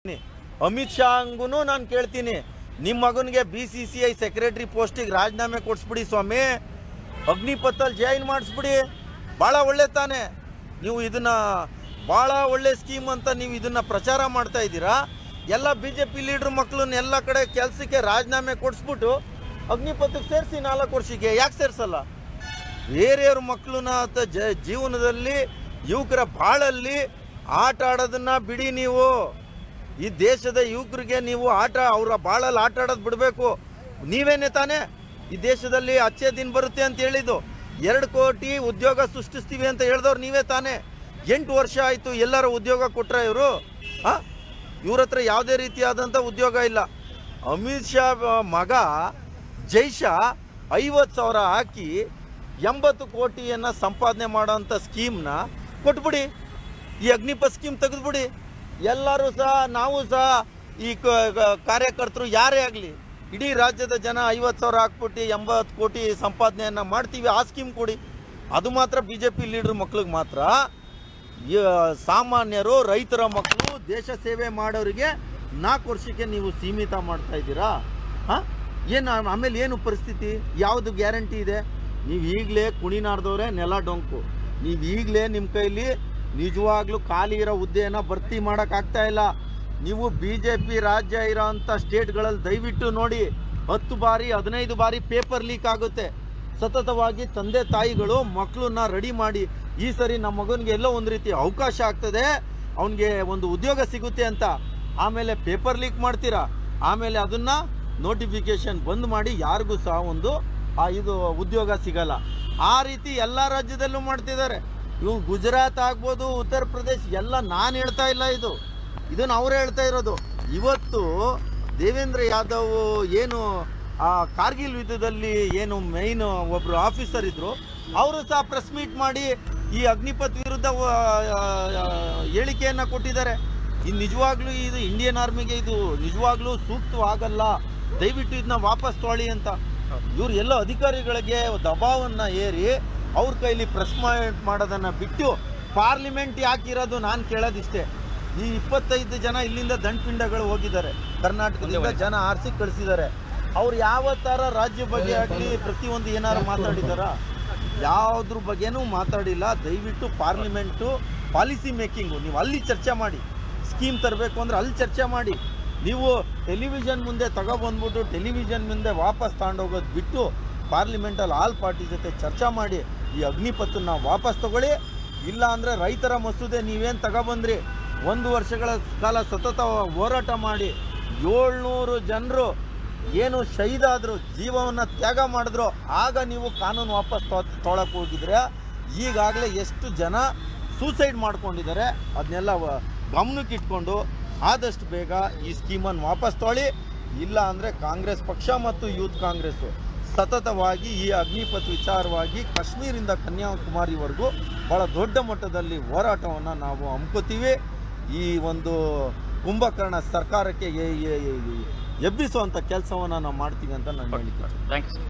ಅಮಿತ್ ಶಾ ಹಂಗೂ ನಾನು ಕೇಳ್ತೀನಿ ನಿಮ್ಮ ಮಗನಿಗೆ B C C I secretary ಪೋಸ್ಟಿಗೆ ರಾಜೀನಾಮೆ ಕೊಡಿಸ್ಬಿಡಿ ಸ್ವಾಮಿ ಅಗ್ನಿಪಥಲ್ಲಿ ಜಾಯಿನ್ ಮಾಡಿಸ್ಬಿಡಿ ಭಾಳ ಒಳ್ಳೆ ತಾನೆ ನೀವು ಇದನ್ನ ಭಾಳ ಒಳ್ಳೆ ಸ್ಕೀಮ್ ಅಂತ ನೀವು ಇದನ್ನ ಪ್ರಚಾರ ಮಾಡ್ತಾ ಇದ್ದೀರಾ ಎಲ್ಲ ಬಿ ಜೆ ಪಿ ಲೀಡ್ರ್ ಮಕ್ಕಳನ್ನ ಎಲ್ಲ ಕಡೆ ಕೆಲಸಕ್ಕೆ ರಾಜೀನಾಮೆ ಕೊಡಿಸ್ಬಿಟ್ಟು ಅಗ್ನಿಪಥಕ್ಕೆ ಸೇರಿಸಿ ನಾಲ್ಕು ವರ್ಷಕ್ಕೆ ಯಾಕೆ ಸೇರಿಸಲ್ಲ ಬೇರೆಯವ್ರ ಮಕ್ಕಳನ್ನ ಆತ ಜ ಜೀವನದಲ್ಲಿ ಯುವಕರ ಬಾಳಲ್ಲಿ ಆಟ ಆಡೋದನ್ನ ಬಿಡಿ ನೀವು ಈ ದೇಶದ ಯುವಕರಿಗೆ ನೀವು ಆಟ ಅವರ ಬಾಳಲ್ಲಿ ಆಟ ಆಡೋದು ಬಿಡಬೇಕು ನೀವೇನೆ ತಾನೇ ಈ ದೇಶದಲ್ಲಿ ಅಚ್ಚೆ ದಿನ ಬರುತ್ತೆ ಅಂತ ಹೇಳಿದ್ದು ಎರಡು ಕೋಟಿ ಉದ್ಯೋಗ ಸೃಷ್ಟಿಸ್ತೀವಿ ಅಂತ ಹೇಳಿದವ್ರು ನೀವೇ ತಾನೇ ಎಂಟು ವರ್ಷ ಆಯಿತು ಎಲ್ಲರ ಉದ್ಯೋಗ ಕೊಟ್ರ ಇವರು ಹಾಂ ಇವ್ರ ಹತ್ರ ಯಾವುದೇ ರೀತಿಯಾದಂಥ ಉದ್ಯೋಗ ಇಲ್ಲ ಅಮಿತ್ ಶಾ ಆ, ಮಗ ಜೈಶಾ ಐವತ್ತು ಸಾವಿರ ಹಾಕಿ ಎಂಬತ್ತು ಕೋಟಿಯನ್ನು ಸಂಪಾದನೆ ಮಾಡೋಂಥ ಸ್ಕೀಮ್ನ ಕೊಟ್ಬಿಡಿ ಈ ಅಗ್ನಿಪಥ್ ಸ್ಕೀಮ್ ತೆಗೆದ್ಬಿಡಿ ಎಲ್ಲರೂ ಸಹ ನಾವು ಸಹ ಈ ಕ- ಕ- ಕಾರ್ಯಕರ್ತರು ಯಾರೇ ಆಗಲಿ ಇಡೀ ರಾಜ್ಯದ ಜನ ಐವತ್ತು ಸಾವಿರ ಹಾಕ್ಬಿಟ್ಟು ಎಂಬತ್ತು ಕೋಟಿ ಸಂಪಾದನೆಯನ್ನು ಮಾಡ್ತೀವಿ ಆ ಸ್ಕೀಮ್ ಕೊಡಿ ಅದು ಮಾತ್ರ ಬಿ ಜೆ ಪಿ ಲೀಡ್ರ್ ಮಕ್ಳಿಗೆ ಮಾತ್ರ ಈ ಸಾಮಾನ್ಯರು ರೈತರ ಮಕ್ಕಳು ದೇಶ ಸೇವೆ ಮಾಡೋರಿಗೆ ನಾಲ್ಕು ವರ್ಷಕ್ಕೆ ನೀವು ಸೀಮಿತ ಮಾಡ್ತಾ ಇದ್ದೀರಾ ಹಾಂ ಏನು ಆಮೇಲೆ ಏನು ಪರಿಸ್ಥಿತಿ ಯಾವುದು ಗ್ಯಾರಂಟಿ ಇದೆ ನೀವು ಈಗಲೇ ಕುಣಿನಾಡ್ದವ್ರೆ ನೆಲ ಡೊಂಕು ನೀವು ಈಗಲೇ ನಿಮ್ಮ ಕೈಲಿ ನಿಜವಾಗ್ಲೂ ಖಾಲಿ ಇರೋ ಹುದ್ದೆಯನ್ನು ಭರ್ತಿ ಮಾಡೋಕ್ಕಾಗ್ತಾ ಇಲ್ಲ ನೀವು ಬಿ ಜೆ ಪಿ ರಾಜ್ಯ ಇರೋಂಥ ಸ್ಟೇಟ್ಗಳಲ್ಲಿ ದಯವಿಟ್ಟು ನೋಡಿ ಹತ್ತು ಬಾರಿ ಹದಿನೈದು ಬಾರಿ ಪೇಪರ್ ಲೀಕ್ ಆಗುತ್ತೆ ಸತತವಾಗಿ ತಂದೆ ತಾಯಿಗಳು ಮಕ್ಕಳನ್ನ ರೆಡಿ ಮಾಡಿ ಈ ಸರಿ ನಮ್ಮ ಮಗನಿಗೆ ಎಲ್ಲೋ ಒಂದು ರೀತಿ ಅವಕಾಶ ಆಗ್ತದೆ ಅವನಿಗೆ ಒಂದು ಉದ್ಯೋಗ ಸಿಗುತ್ತೆ ಅಂತ ಆಮೇಲೆ ಪೇಪರ್ ಲೀಕ್ ಮಾಡ್ತೀರಾ ಆಮೇಲೆ ಅದನ್ನ ನೋಟಿಫಿಕೇಶನ್ ಬಂದ್ ಮಾಡಿ ಯಾರಿಗೂ ಸಹ ಒಂದು ಆ ಇದು ಉದ್ಯೋಗ ಸಿಗಲ್ಲ ಆ ರೀತಿ ಎಲ್ಲ ರಾಜ್ಯದಲ್ಲೂ ಮಾಡ್ತಿದ್ದಾರೆ ಇವು ಗುಜರಾತ್ ಆಗ್ಬೋದು ಉತ್ತರ ಪ್ರದೇಶ್ ಎಲ್ಲ ನಾನು ಹೇಳ್ತಾ ಇಲ್ಲ ಇದು ಇದನ್ನು ಅವ್ರು ಹೇಳ್ತಾ ಇರೋದು ಇವತ್ತು ದೇವೇಂದ್ರ ಯಾದವ್ ಏನು ಆ ಕಾರ್ಗಿಲ್ ಯುದ್ಧದಲ್ಲಿ ಏನು ಮೈನ್ ಒಬ್ರು ಆಫೀಸರ್ ಇದ್ರು ಅವರು ಸಹ ಪ್ರೆಸ್ ಮೀಟ್ ಮಾಡಿ ಈ ಅಗ್ನಿಪಥ್ ವಿರುದ್ಧ ಆ, ಆ, ಹೇಳಿಕೆಯನ್ನ ಕೊಟ್ಟಿದ್ದಾರೆ ಇದು ನಿಜವಾಗ್ಲೂ ಇದು ಇಂಡಿಯನ್ ಆರ್ಮಿಗೆ ಇದು ನಿಜವಾಗ್ಲೂ ಸೂಕ್ತವಾಗಲ್ಲ ದಯವಿಟ್ಟು ಇದನ್ನ ವಾಪಸ್ ತೊಳಿ ಅಂತ ಇವ್ರು ಎಲ್ಲ ಅಧಿಕಾರಿಗಳಿಗೆ ದಬಾವನ್ನ ಏರಿ ಅವ್ರ ಕೈಲಿ ಪ್ರೆಸ್ ಮಾಡೋದನ್ನ ಬಿಟ್ಟು ಪಾರ್ಲಿಮೆಂಟ್ ಯಾಕಿರೋದು ನಾನು ಕೇಳೋದಿಷ್ಟೇ ಈ ಇಪ್ಪತ್ತೈದು ಜನ ಇಲ್ಲಿಂದ ದಂಡಪಿಂಡಗಳು ಹೋಗಿದ್ದಾರೆ ಕರ್ನಾಟಕದಿಂದ ಜನ ಆರಿಸಿ ಕಳಿಸಿದ್ದಾರೆ ಅವ್ರು ಯಾವ ಥರ ರಾಜ್ಯ ಬಗ್ಗೆ ಆಗಲಿ ಪ್ರತಿಯೊಂದು ಏನಾರು ಮಾತಾಡಿದಾರ ಯಾವುದ್ರ ಬಗ್ಗೆನೂ ಮಾತಾಡಿಲ್ಲ ದಯವಿಟ್ಟು ಪಾರ್ಲಿಮೆಂಟು ಪಾಲಿಸಿ ಮೇಕಿಂಗು ನೀವು ಅಲ್ಲಿ ಚರ್ಚೆ ಮಾಡಿ ಸ್ಕೀಮ್ ತರಬೇಕು ಅಂದ್ರೆ ಅಲ್ಲಿ ಚರ್ಚೆ ಮಾಡಿ ನೀವು ಟೆಲಿವಿಷನ್ ಮುಂದೆ ತಗೊಬಂದ್ಬಿಟ್ಟು ಟೆಲಿವಿಷನ್ ಮುಂದೆ ವಾಪಸ್ ತಗೊಂಡೋಗೋದು ಬಿಟ್ಟು ಪಾರ್ಲಿಮೆಂಟಲ್ಲಿ ಆಲ್ ಪಾರ್ಟಿ ಜೊತೆ ಚರ್ಚೆ ಮಾಡಿ ಈ ಅಗ್ನಿಪಥನ್ನ ವಾಪಸ್ ತಗೊಳ್ಳಿ ಇಲ್ಲ ಅಂದರೆ ರೈತರ ಮಸೂದೆ ನೀವೇನು ತಗೊಬಂದ್ರಿ ಒಂದು ವರ್ಷಗಳ ಕಾಲ ಸತತ ಹೋರಾಟ ಮಾಡಿ ಏಳ್ನೂರು ಜನರು ಏನು ಶಹೀದಾದ್ರು ಜೀವವನ್ನು ತ್ಯಾಗ ಮಾಡಿದ್ರು ಆಗ ನೀವು ಕಾನೂನು ವಾಪಸ್ ತೊಗೊಳಕ್ಕೆ ಹೋಗಿದ್ರೆ ಈಗಾಗಲೇ ಎಷ್ಟು ಜನ ಸೂಸೈಡ್ ಮಾಡ್ಕೊಂಡಿದ್ದಾರೆ ಅದನ್ನೆಲ್ಲ ಗಮನಕ್ಕೆ ಇಟ್ಕೊಂಡು ಆದಷ್ಟು ಬೇಗ ಈ ಸ್ಕೀಮನ್ನು ವಾಪಸ್ ತೊಗೊಳ್ಳಿ ಇಲ್ಲ ಅಂದರೆ ಕಾಂಗ್ರೆಸ್ ಪಕ್ಷ ಮತ್ತು ಯೂತ್ ಕಾಂಗ್ರೆಸ್ಸು ಸತತವಾಗಿ ಈ ಅಗ್ನಿಪಥ್ ವಿಚಾರವಾಗಿ ಕಾಶ್ಮೀರಿಂದ ಕನ್ಯಾಕುಮಾರಿವರೆಗೂ ಭಾಳ ದೊಡ್ಡ ಮಟ್ಟದಲ್ಲಿ ಹೋರಾಟವನ್ನು ನಾವು ಹಮ್ಕೋತೀವಿ ಈ ಒಂದು ಕುಂಭಕರ್ಣ ಸರ್ಕಾರಕ್ಕೆ ಎ- ಎ- ಎ- ಎಬ್ಬಿಸುವಂಥ ಕೆಲಸವನ್ನು ನಾವು ಮಾಡ್ತೀವಿ ಅಂತ ನಾನು ಹೇಳಿದ್ದೆ ಥ್ಯಾಂಕ್ಸ್